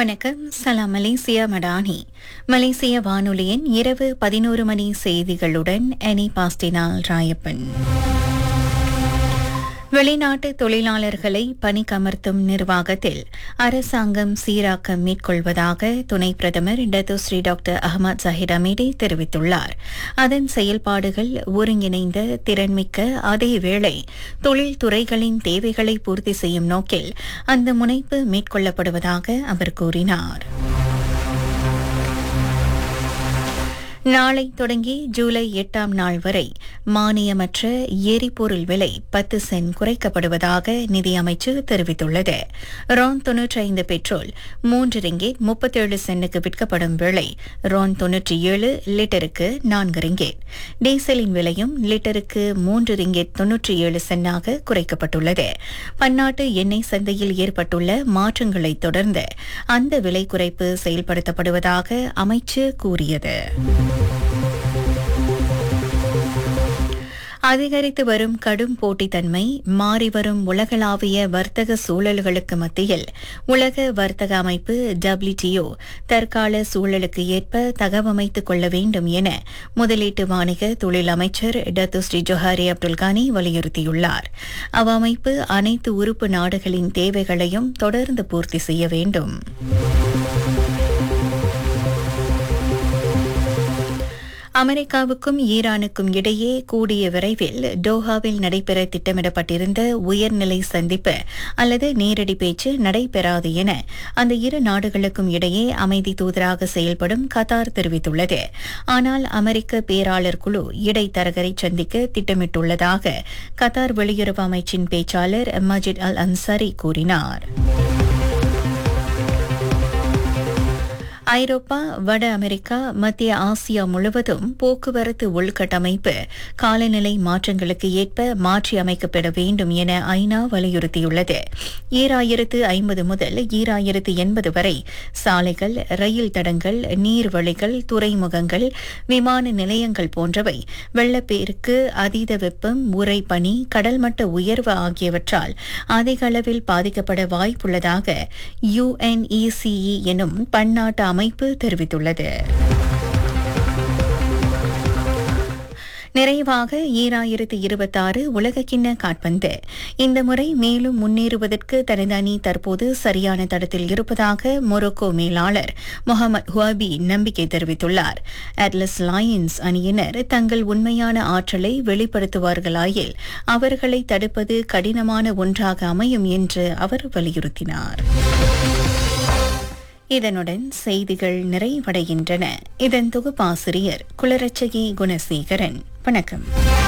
வணக்கம் சலாம் மலேசியா மடானி மலேசிய வானொலியின் இரவு பதினோரு மணி செய்திகளுடன் எனி பாஸ்டினால் ராயப்பன் வெளிநாட்டு தொழிலாளர்களை பணிக்கமர்த்தும் நிர்வாகத்தில் அரசாங்கம் சீராக்கம் மேற்கொள்வதாக துணை பிரதமர் Dato' Sri doctor Ahmad Zahid Hamidi தெரிவித்துள்ளார் அதன் செயல்பாடுகள் ஒருங்கிணைந்த திறன்மிக்க அதேவேளை தொழில்துறைகளின் தேவைகளை பூர்த்தி செய்யும் நோக்கில் அந்த முனைப்பு மேற்கொள்ளப்படுவதாக அவர் கூறினார் நாளை தொடங்கி ஜூலை எட்டாம் நாள் வரை மானியமற்ற எரிபொருள் விலை பத்து சென்ட் குறைக்கப்படுவதாக நிதியமைச்சு தெரிவித்துள்ளது ரான் தொன்னூற்றி ஐந்து பெட்ரோல் மூன்று ரிங்கேட் முப்பத்தேழு சென்னுக்கு விற்கப்படும் விலை ரான் தொன்னூற்றி ஏழு லிட்டருக்கு நான்கு ரிங்கேட் டீசலின் விலையும் லிட்டருக்கு மூன்று ரிங்கேட் தொன்னூற்றி ஏழு சென்னாக குறைக்கப்பட்டுள்ளது பன்னாட்டு எண்ணெய் சந்தையில் ஏற்பட்டுள்ள மாற்றங்களை தொடர்ந்து அந்த விலை குறைப்பு செயல்படுத்தப்படுவதாக அமைச்சு கூறியது அதிகரித்து வரும் கடும் போட்டித்தன்மை மாறிவரும் உலகளாவிய வர்த்தக சூழல்களுக்கு மத்தியில் உலக வர்த்தக அமைப்பு டபிள்யூடிஓ தற்கால சூழலுக்கு ஏற்ப தகவமைத்துக் கொள்ள வேண்டும் என முதலீட்டு வாணிக தொழில் அமைச்சர் டத்துஸ்ரீ ஜொஹாரி அப்துல்கானி வலியுறுத்தியுள்ளார் அவ்வமைப்பு அனைத்து உறுப்பு நாடுகளின் தேவைகளையும் தொடர்ந்து பூர்த்தி செய்ய வேண்டும் அமெரிக்காவுக்கும் ஈரானுக்கும் இடையே கூடிய விரைவில் டோஹாவில் நடைபெற திட்டமிடப்பட்டிருந்த உயர்நிலை சந்திப்பு அல்லது நேரடி பேச்சு நடைபெறாது என அந்த இரு நாடுகளுக்கும் இடையே அமைதி தூதராக செயல்படும் கத்தார் தெரிவித்துள்ளது ஆனால் அமெரிக்க பேராளர் குழு இடைத்தரகரை சந்திக்க திட்டமிட்டுள்ளதாக கத்தார் வெளியுறவு அமைச்சின் பேச்சாளர் மஜித் அல் அன்சாரி கூறினார் ஐரோப்பா வட அமெரிக்கா மத்திய ஆசியா முழுவதும் போக்குவரத்து உள்கட்டமைப்பு காலநிலை மாற்றங்களுக்கு ஏற்ப மாற்றி அமைக்கப்பட வேண்டும் என ஐநா வலியுறுத்தியுள்ளது ஈராயிரத்து ஐம்பது முதல் ஈராயிரத்து எண்பது வரை சாலைகள் ரயில் தடங்கள் நீர்வழிகள் துறைமுகங்கள் விமான நிலையங்கள் போன்றவை வெள்ளப்பெருக்கு அதீத வெப்பம் உறைபனி கடல்மட்ட உயர்வு ஆகியவற்றால் அதிக அளவில் பாதிக்கப்பட வாய்ப்புள்ளதாக யுஎன்இசிஇ எனும் பன்னாட்டு அமைப்பு தெரிவித்துள்ளது நிறைவாக ஈராயிரத்து இருபத்தாறு உலகக்கிண்ண காட்பந்து இந்த முறை மேலும் முன்னேறுவதற்கு தனது அணி தற்போது சரியான தடத்தில் இருப்பதாக மொரோக்கோ மேலாளர் முகமது ஹுவாபி நம்பிக்கை தெரிவித்துள்ளார் அட்லஸ் லயன்ஸ் அணியினர் தங்கள் உண்மையான ஆற்றலை வெளிப்படுத்துவார்களாயில் அவர்களை தடுப்பது கடினமான ஒன்றாக அமையும் என்று அவர் வலியுறுத்தினார் இதனுடன் செய்திகள் நிறைவடைகின்றன இதன் தொகுப்பாசிரியர் குலரட்சகி குணசேகரன் வணக்கம்